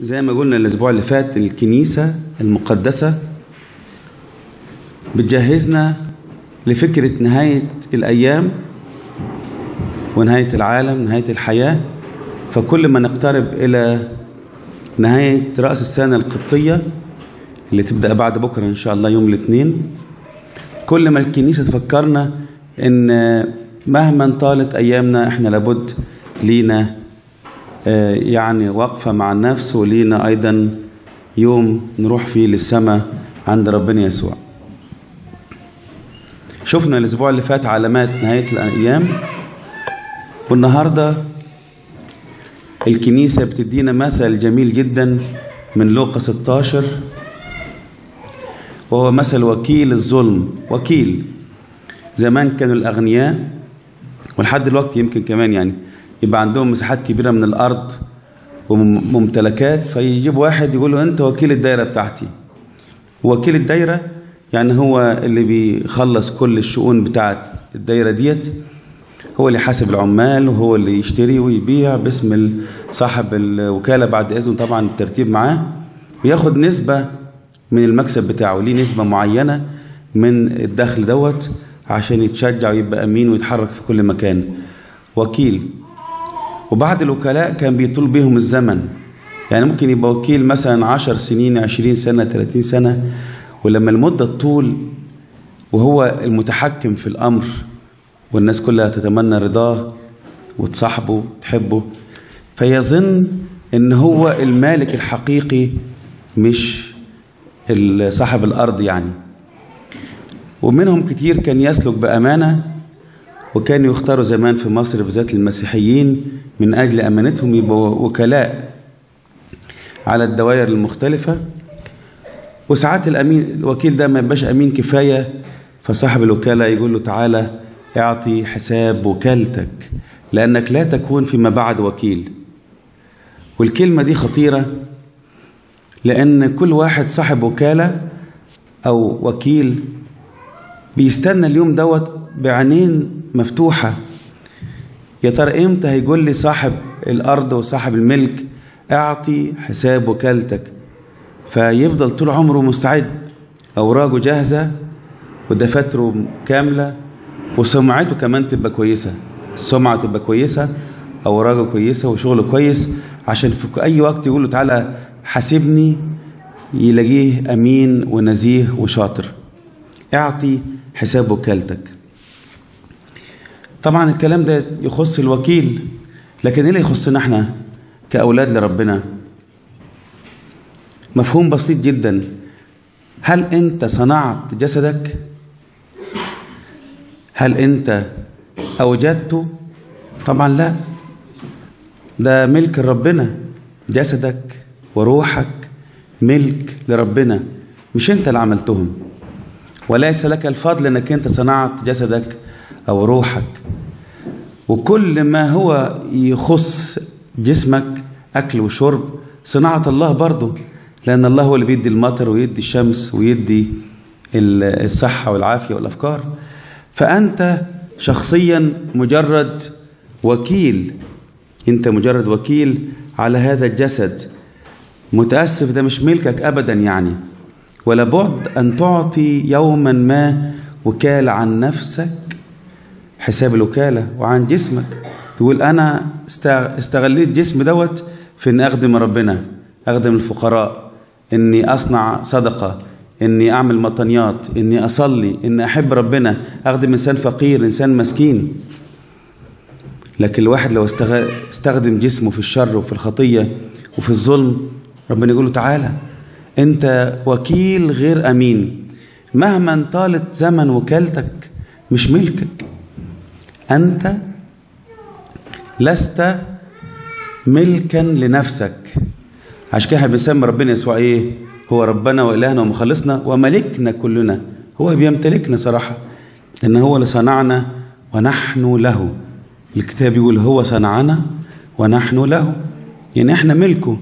زي ما قلنا الأسبوع اللي فات الكنيسة المقدسة بتجهزنا لفكرة نهاية الأيام ونهاية العالم نهاية الحياة فكل ما نقترب إلى نهاية رأس السنة القبطية اللي تبدأ بعد بكرة إن شاء الله يوم الاثنين كل ما الكنيسة تفكرنا إن مهما طالت أيامنا إحنا لابد لينا يعني وقفة مع النفس ولينا أيضا يوم نروح فيه للسماء عند ربنا يسوع شفنا الأسبوع اللي فات علامات نهاية الأيام والنهاردة الكنيسة بتدينا مثل جميل جدا من لوقا 16 وهو مثل وكيل الظلم وكيل زمان كانوا الأغنياء ولحد دلوقتي يمكن كمان يعني يبقى عندهم مساحات كبيرة من الأرض وممتلكات فيجيب واحد يقول له أنت وكيل الدايرة بتاعتي وكيل الدايرة يعني هو اللي بيخلص كل الشؤون بتاعت الدايرة ديت هو اللي حاسب العمال وهو اللي يشتري ويبيع باسم صاحب الوكالة بعد إذن طبعا الترتيب معاه وياخد نسبة من المكسب بتاعه ليه نسبة معينة من الدخل دوت عشان يتشجع ويبقى أمين ويتحرك في كل مكان وكيل وبعض الوكلاء كان بيطول بيهم الزمن يعني ممكن يبقى وكيل مثلا عشر سنين عشرين سنة ثلاثين سنة ولما المدة تطول وهو المتحكم في الأمر والناس كلها تتمنى رضاه وتصاحبه تحبه فيظن ان هو المالك الحقيقي مش صاحب الأرض يعني ومنهم كتير كان يسلك بأمانة وكانوا يختاروا زمان في مصر بالذات المسيحيين من أجل أمانتهم يبقوا وكلاء على الدوائر المختلفة وساعات الأمين الوكيل ده ما يبقاش أمين كفاية فصاحب الوكالة يقول له تعالى اعطي حساب وكالتك لأنك لا تكون فيما بعد وكيل والكلمة دي خطيرة لأن كل واحد صاحب وكالة أو وكيل بيستنى اليوم دوت بعينين مفتوحة يا ترى امتى هيقول لي صاحب الأرض وصاحب الملك اعطي حساب وكالتك فيفضل طول عمره مستعد أوراقه جاهزة ودفاتره كاملة وسمعته كمان تبقى كويسة السمعة تبقى كويسة أوراقه كويسة وشغله كويس عشان في أي وقت يقول له تعالى حاسبني يلاقيه أمين ونزيه وشاطر اعطي حساب وكالتك طبعا الكلام ده يخص الوكيل لكن ايه اللي يخصنا احنا كأولاد لربنا مفهوم بسيط جدا هل انت صنعت جسدك هل انت اوجدته طبعا لا ده ملك ربنا جسدك وروحك ملك لربنا مش انت اللي عملتهم وليس لك الفضل انك انت صنعت جسدك او روحك وكل ما هو يخص جسمك اكل وشرب صناعه الله برضه لان الله هو اللي بيدي المطر ويدي الشمس ويدي الصحه والعافيه والافكار فانت شخصيا مجرد وكيل انت مجرد وكيل على هذا الجسد متاسف ده مش ملكك ابدا يعني ولا بعد ان تعطي يوما ما وكاله عن نفسك حساب الوكاله وعن جسمك تقول انا استغليت جسمي دوت في اني اخدم ربنا اخدم الفقراء اني اصنع صدقه اني اعمل مطنيات اني اصلي اني احب ربنا اخدم انسان فقير انسان مسكين لكن الواحد لو استخدم جسمه في الشر وفي الخطيه وفي الظلم ربنا يقول له تعالى انت وكيل غير امين مهما طالت زمن وكالتك مش ملكك انت لست ملكا لنفسك عشان كده بنسمي ربنا يسوع ايه هو ربنا والهنا ومخلصنا وملكنا كلنا هو بيمتلكنا صراحه لان هو اللي صنعنا ونحن له الكتاب يقول هو صنعنا ونحن له يعني احنا ملكه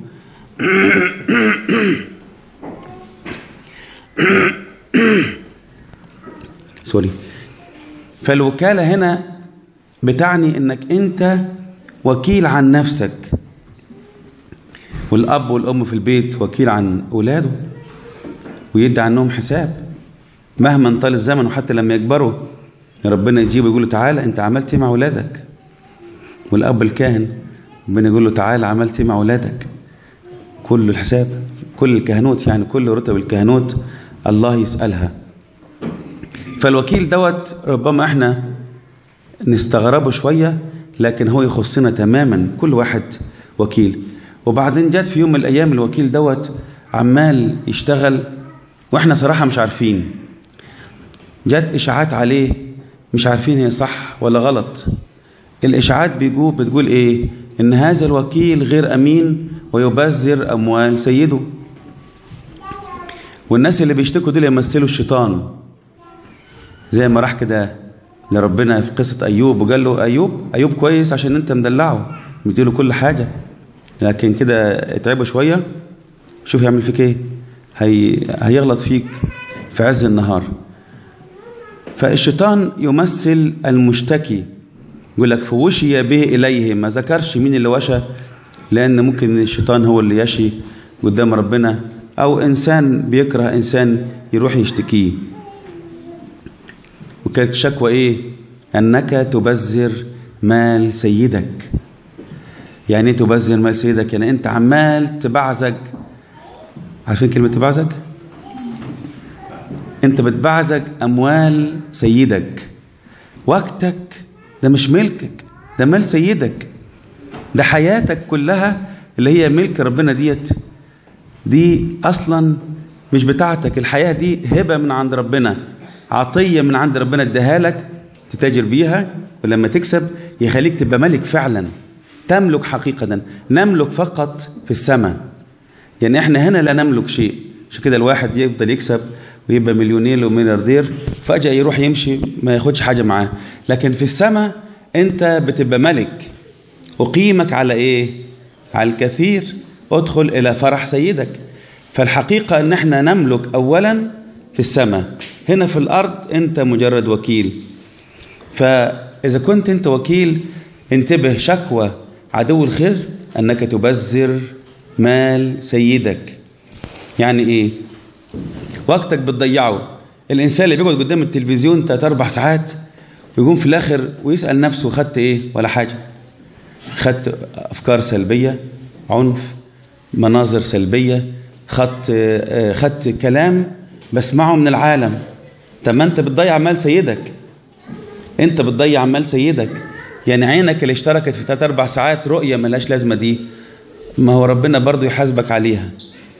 سوري فالوكالة هنا بتعني انك انت وكيل عن نفسك والاب والام في البيت وكيل عن اولاده ويدي عنهم حساب مهما طال الزمن وحتى لما يكبروا ربنا يجيبه يقول له تعالى انت عملت ايه مع اولادك والاب الكاهن ربنا يقول له تعالى عملت ايه مع اولادك كل الحساب كل الكهنوت يعني كل رتب الكهنوت الله يسألها فالوكيل دوت ربما احنا نستغربه شوية لكن هو يخصنا تماما كل واحد وكيل وبعدين جات في يوم من الأيام الوكيل دوت عمال يشتغل واحنا صراحة مش عارفين جات إشاعات عليه مش عارفين هي صح ولا غلط الإشاعات بيجو بتقول إيه إن هذا الوكيل غير أمين ويبذر أموال سيده والناس اللي بيشتكوا دول يمثلوا الشيطان زي ما راح كده لربنا في قصة أيوب وقال له أيوب أيوب كويس عشان أنت مدلعه مديله كل حاجة لكن كده اتعبه شوية شوف يعمل فيك إيه هي هيغلط فيك في عز النهار فالشيطان يمثل المشتكي يقول لك فوشي به إليه ما ذكرش مين اللي وشى لأن ممكن الشيطان هو اللي يشي قدام ربنا أو إنسان بيكره إنسان يروح يشتكيه وكانت شكوى إيه أنك تبذر مال سيدك يعني إيه تبذر مال سيدك يعني أنت عمال تبعزج عارفين كلمة تبعزج أنت بتبعزج أموال سيدك وقتك ده مش ملكك ده مال سيدك ده حياتك كلها اللي هي ملك ربنا ديت دي اصلا مش بتاعتك الحياه دي هبه من عند ربنا عطيه من عند ربنا اداها لك تتاجر بيها ولما تكسب يخليك تبقى ملك فعلا تملك حقيقه نملك فقط في السماء يعني احنا هنا لا نملك شيء عشان كده الواحد يفضل يكسب ويبقى مليونير وملياردير فجاه يروح يمشي ما ياخدش حاجه معاه لكن في السماء انت بتبقى ملك أقيمك على إيه؟ على الكثير ادخل إلى فرح سيدك فالحقيقة أن احنا نملك أولا في السماء هنا في الأرض أنت مجرد وكيل فإذا كنت أنت وكيل انتبه شكوى عدو الخير أنك تبذر مال سيدك يعني إيه؟ وقتك بتضيعه الإنسان اللي بيقعد قدام التلفزيون تلات أربع ساعات ويقوم في الآخر ويسأل نفسه خدت إيه ولا حاجة خدت افكار سلبيه عنف مناظر سلبيه خدت خدت كلام بسمعه من العالم طب ما انت بتضيع مال سيدك انت بتضيع مال سيدك يعني عينك اللي اشتركت في ثلاث اربع ساعات رؤيه ملهاش لازمه دي ما هو ربنا برضو يحاسبك عليها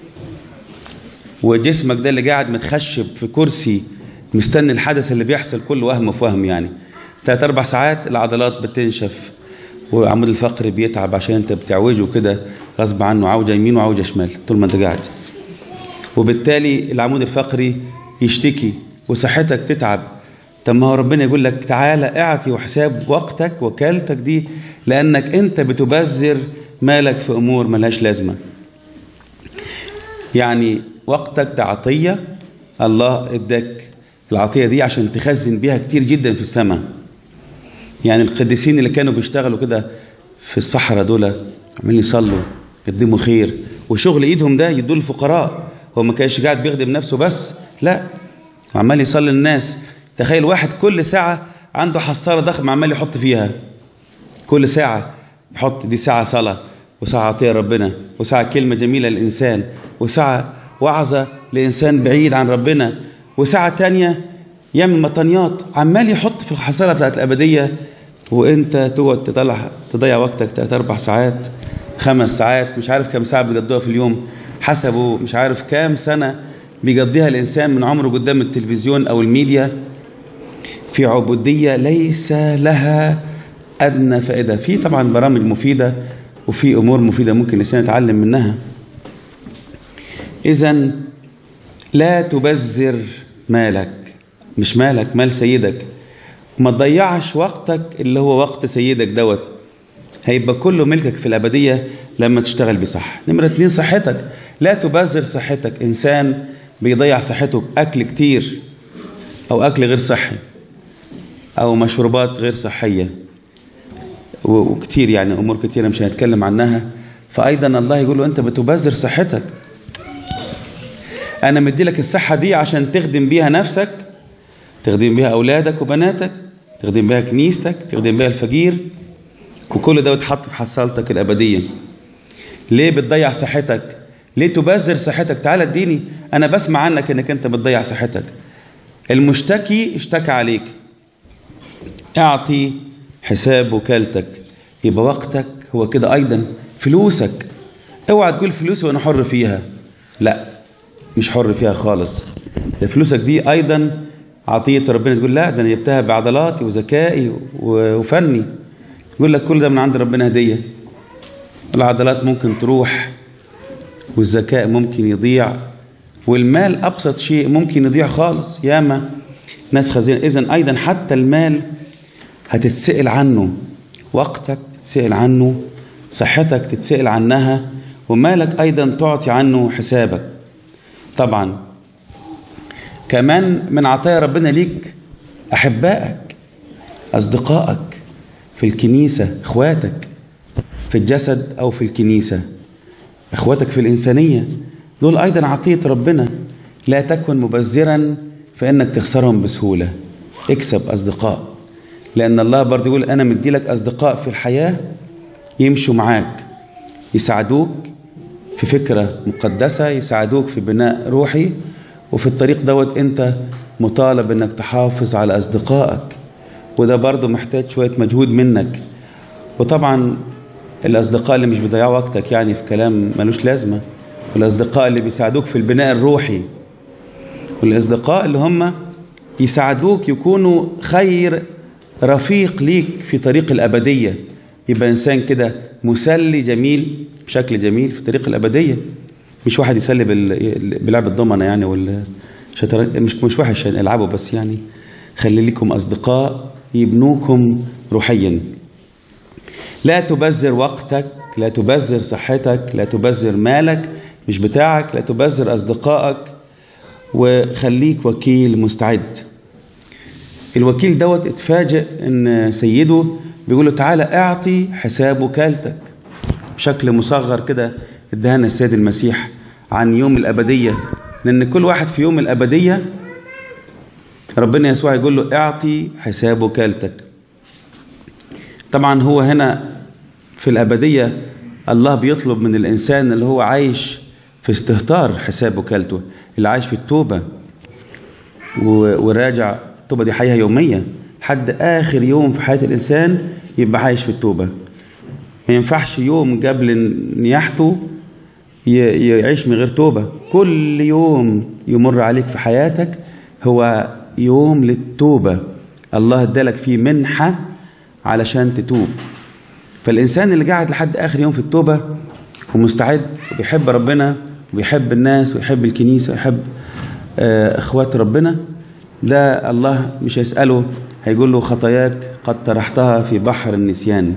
وجسمك ده اللي قاعد متخشب في كرسي مستني الحدث اللي بيحصل كله وهم في وهم يعني ثلاث اربع ساعات العضلات بتنشف وعمود الفقري بيتعب عشان انت بتعوجه كده غصب عنه عوجه يمين وعوجه شمال طول ما انت قاعد وبالتالي العمود الفقري يشتكي وصحتك تتعب طب ما هو ربنا يقول لك تعالى اعطي وحساب وقتك وكالتك دي لانك انت بتبذر مالك في امور ملهاش لازمه يعني وقتك ده عطيه الله اداك العطيه دي عشان تخزن بيها كتير جدا في السماء يعني القديسين اللي كانوا بيشتغلوا كده في الصحراء دول عمالين يصلوا يقدموا خير وشغل ايدهم ده يدوا للفقراء هو ما كانش قاعد بيخدم نفسه بس لا عمال يصلي الناس تخيل واحد كل ساعة عنده حصالة ضخمة عمال يحط فيها كل ساعة يحط دي ساعة صلاة وساعة عطية ربنا وساعة كلمة جميلة للإنسان وساعة وعظة لإنسان بعيد عن ربنا وساعة تانية يعمل مطنيات عمال يحط في الحصالة بتاعت الأبدية وأنت تقعد تطلع تضيع وقتك ثلاث أربع ساعات خمس ساعات مش عارف كم ساعة بيقضوها في اليوم حسبوا مش عارف كام سنة بيقضيها الإنسان من عمره قدام التلفزيون أو الميديا في عبودية ليس لها أدنى فائدة في طبعا برامج مفيدة وفي أمور مفيدة ممكن الإنسان يتعلم منها إذا لا تبذر مالك مش مالك مال سيدك ما تضيعش وقتك اللي هو وقت سيدك دوت هيبقى كله ملكك في الأبدية لما تشتغل بصح نمرة اتنين صحتك لا تبذر صحتك إنسان بيضيع صحته بأكل كتير أو أكل غير صحي أو مشروبات غير صحية وكتير يعني أمور كتيرة مش هنتكلم عنها فأيضا الله يقول له أنت بتبذر صحتك أنا مدي لك الصحة دي عشان تخدم بيها نفسك تخدم بيها أولادك وبناتك تخدم بيها كنيستك تخدم بيها الفقير وكل ده يتحط في حصالتك الأبدية ليه بتضيع صحتك ليه تبذر صحتك تعال اديني أنا بسمع عنك أنك أنت بتضيع صحتك المشتكي اشتكى عليك اعطي حساب وكالتك يبقى وقتك هو كده أيضا فلوسك اوعى تقول فلوسي وأنا حر فيها لا مش حر فيها خالص ده فلوسك دي أيضا عطية ربنا تقول لا ده أنا جبتها بعضلاتي وذكائي وفني يقول لك كل ده من عند ربنا هدية العضلات ممكن تروح والذكاء ممكن يضيع والمال أبسط شيء ممكن يضيع خالص ياما ناس خزينة إذن أيضا حتى المال هتتسأل عنه وقتك تتسأل عنه صحتك تتسأل عنها ومالك أيضا تعطي عنه حسابك طبعا كمان من عطايا ربنا ليك أحبائك أصدقائك في الكنيسة إخواتك في الجسد أو في الكنيسة إخواتك في الإنسانية دول أيضا عطية ربنا لا تكن مبذرا فإنك تخسرهم بسهولة اكسب أصدقاء لأن الله برضه يقول أنا مدي لك أصدقاء في الحياة يمشوا معاك يساعدوك في فكرة مقدسة يساعدوك في بناء روحي وفي الطريق دوت أنت مطالب أنك تحافظ على أصدقائك وده برضه محتاج شوية مجهود منك وطبعا الأصدقاء اللي مش بيضيعوا وقتك يعني في كلام ملوش لازمة والأصدقاء اللي بيساعدوك في البناء الروحي والأصدقاء اللي هم يساعدوك يكونوا خير رفيق ليك في طريق الأبدية يبقى إنسان كده مسلي جميل بشكل جميل في طريق الأبدية مش واحد يسلي بلعب الضمنة يعني ولا مش مش وحش العبوا بس يعني خلي لكم أصدقاء يبنوكم روحيا لا تبذر وقتك لا تبذر صحتك لا تبذر مالك مش بتاعك لا تبذر أصدقائك وخليك وكيل مستعد الوكيل دوت اتفاجئ ان سيده بيقول له تعالى اعطي حساب وكالتك بشكل مصغر كده ادهنا السيد المسيح عن يوم الأبدية لأن كل واحد في يوم الأبدية ربنا يسوع يقول له اعطي حساب وكالتك طبعا هو هنا في الأبدية الله بيطلب من الإنسان اللي هو عايش في استهتار حساب وكالته اللي عايش في التوبة وراجع التوبة دي حياة يومية حد آخر يوم في حياة الإنسان يبقى عايش في التوبة ما ينفعش يوم قبل نياحته يعيش من غير توبة كل يوم يمر عليك في حياتك هو يوم للتوبة الله ادالك فيه منحة علشان تتوب فالإنسان اللي قاعد لحد آخر يوم في التوبة ومستعد وبيحب ربنا وبيحب الناس ويحب الكنيسة ويحب اخوات ربنا ده الله مش هيسأله هيقول له خطاياك قد طرحتها في بحر النسيان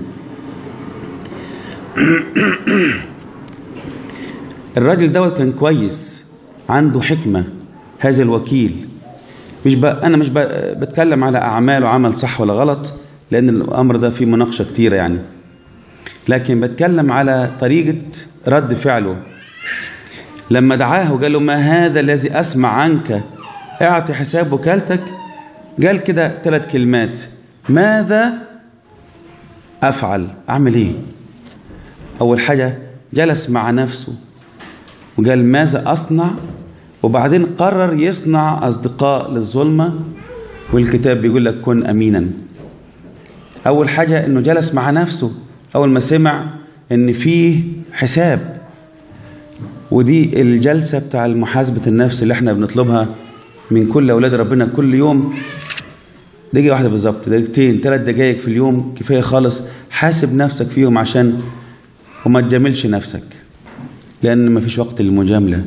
الراجل دوت كان كويس عنده حكمة هذا الوكيل مش بقى أنا مش بقى بتكلم على أعمال وعمل صح ولا غلط لأن الأمر ده فيه مناقشة كتيرة يعني لكن بتكلم على طريقة رد فعله لما دعاه وقال له ما هذا الذي أسمع عنك اعطي حساب وكالتك قال كده ثلاث كلمات ماذا أفعل أعمل إيه أول حاجة جلس مع نفسه وقال ماذا أصنع وبعدين قرر يصنع أصدقاء للظلمة والكتاب بيقول لك كن أمينا أول حاجة أنه جلس مع نفسه أول ما سمع أن فيه حساب ودي الجلسة بتاع محاسبة النفس اللي احنا بنطلبها من كل أولاد ربنا كل يوم دقيقة واحدة بالظبط دقيقتين ثلاث دقايق في اليوم كفاية خالص حاسب نفسك فيهم عشان وما تجاملش نفسك لأن ما فيش وقت للمجاملة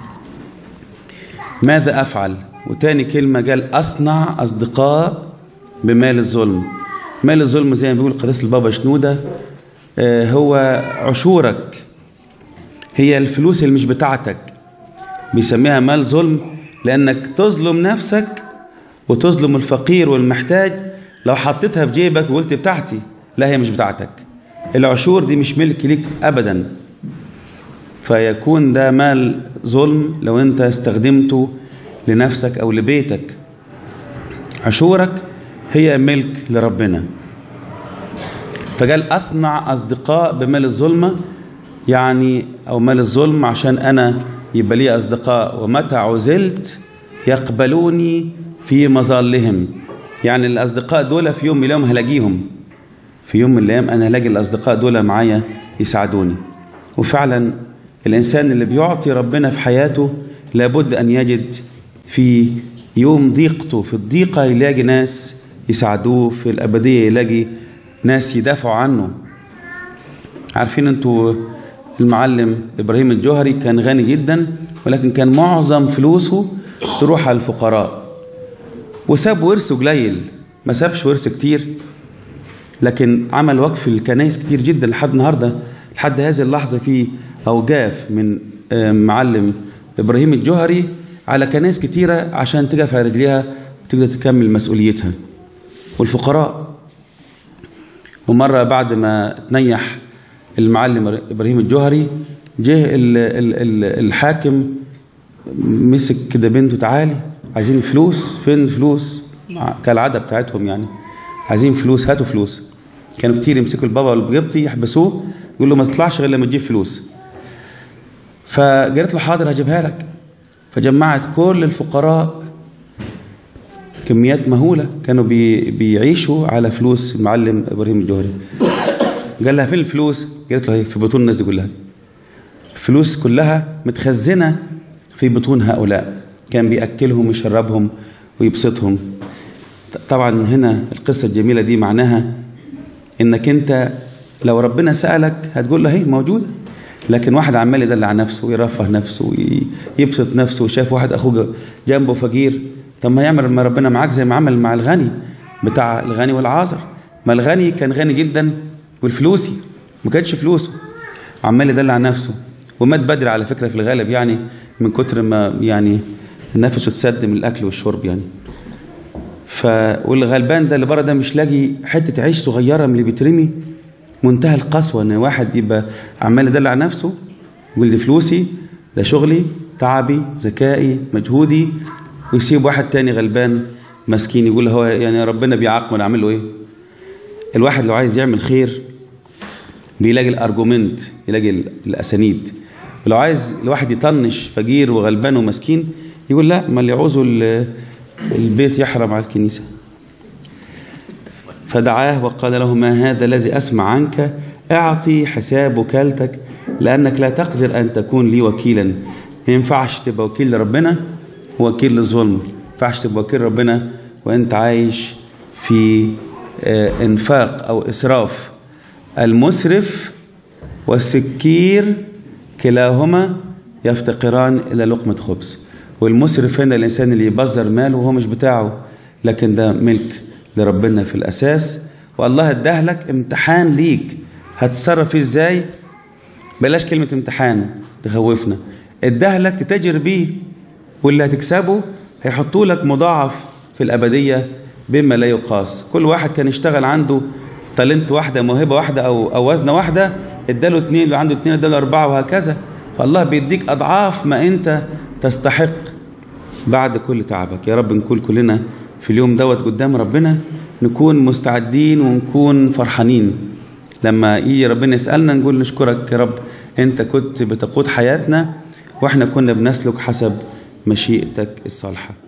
ماذا أفعل وتاني كلمة قال أصنع أصدقاء بمال الظلم مال الظلم زي ما بيقول قداس البابا شنودة هو عشورك هي الفلوس اللي مش بتاعتك بيسميها مال ظلم لأنك تظلم نفسك وتظلم الفقير والمحتاج لو حطيتها في جيبك وقلت بتاعتي لا هي مش بتاعتك العشور دي مش ملك ليك أبدا فيكون ده مال ظلم لو انت استخدمته لنفسك او لبيتك عشورك هي ملك لربنا فقال اصنع اصدقاء بمال الظلمه يعني او مال الظلم عشان انا يبقى لي اصدقاء ومتى عزلت يقبلوني في مظلهم يعني الاصدقاء دول في يوم من الايام هلاقيهم في يوم من الايام انا هلاقي الاصدقاء دول معايا يساعدوني وفعلا الانسان اللي بيعطي ربنا في حياته لابد ان يجد في يوم ضيقته في الضيقه يلاقي ناس يساعدوه في الابديه يلاقي ناس يدافعوا عنه عارفين انتوا المعلم ابراهيم الجوهري كان غني جدا ولكن كان معظم فلوسه تروح على الفقراء وساب ورث قليل ما سابش ورث كتير لكن عمل وقف الكنائس كتير جدا لحد النهارده لحد هذه اللحظه في اوجاف من معلم ابراهيم الجوهري على كنائس كتيره عشان تقف على رجليها وتقدر تكمل مسؤوليتها والفقراء ومره بعد ما تنيح المعلم ابراهيم الجوهري جه الحاكم مسك كده بنته تعالي عايزين فلوس فين الفلوس كالعاده بتاعتهم يعني عايزين فلوس هاتوا فلوس كانوا كتير يمسكوا البابا والقبطي يحبسوه يقول له ما تطلعش غير لما تجيب فلوس فقالت له حاضر هجيبها لك فجمعت كل الفقراء كميات مهولة كانوا بي بيعيشوا على فلوس المعلم إبراهيم الجوهري قال لها فين الفلوس قالت له هي في بطون الناس دي كلها الفلوس كلها متخزنة في بطون هؤلاء كان بيأكلهم ويشربهم ويبسطهم طبعا هنا القصة الجميلة دي معناها انك انت لو ربنا سألك هتقول له هي موجودة لكن واحد عمال يدلع نفسه ويرفه نفسه ويبسط نفسه وشاف واحد اخوه جنبه فقير طب ما يعمل ما ربنا معاك زي ما عمل مع الغني بتاع الغني والعازر ما الغني كان غني جدا والفلوسي ما كانش فلوسه عمال يدلع نفسه ومات بدري على فكرة في الغالب يعني من كتر ما يعني نفسه اتسد من الاكل والشرب يعني ف والغلبان ده اللي بره ده مش لاقي حته عيش صغيره من اللي بيترمي منتهى القسوه ان واحد يبقى عمال يدلع نفسه يقول دي فلوسي ده شغلي تعبي ذكائي مجهودي ويسيب واحد تاني غلبان مسكين يقول هو يعني ربنا بيعاقبه اعمل له ايه الواحد لو عايز يعمل خير بيلاقي الارجومنت يلاقي الاسانيد ولو عايز الواحد يطنش فقير وغلبان ومسكين يقول لا ما اللي يعوزه البيت يحرم على الكنيسة فدعاه وقال له ما هذا الذي أسمع عنك اعطي حساب وكالتك لأنك لا تقدر أن تكون لي وكيلا ما ينفعش تبقى وكيل لربنا وكيل للظلم ما ينفعش تبقى وكيل ربنا وأنت عايش في انفاق أو إسراف المسرف والسكير كلاهما يفتقران إلى لقمة خبز والمسرف هنا الإنسان اللي يبذر ماله وهو مش بتاعه لكن ده ملك لربنا في الأساس والله اداهلك امتحان ليك هتتصرف فيه ازاي بلاش كلمة امتحان تخوفنا اداهلك تتاجر بيه واللي هتكسبه هيحطوا لك مضاعف في الأبدية بما لا يقاس كل واحد كان يشتغل عنده تالنت واحدة موهبة واحدة أو, أو وزنة واحدة اداله اتنين اللي عنده اتنين اداله أربعة وهكذا فالله بيديك أضعاف ما أنت تستحق بعد كل تعبك يا رب نكون كلنا في اليوم دوت قدام ربنا نكون مستعدين ونكون فرحانين لما يجي ربنا يسألنا نقول نشكرك يا رب أنت كنت بتقود حياتنا وإحنا كنا بنسلك حسب مشيئتك الصالحة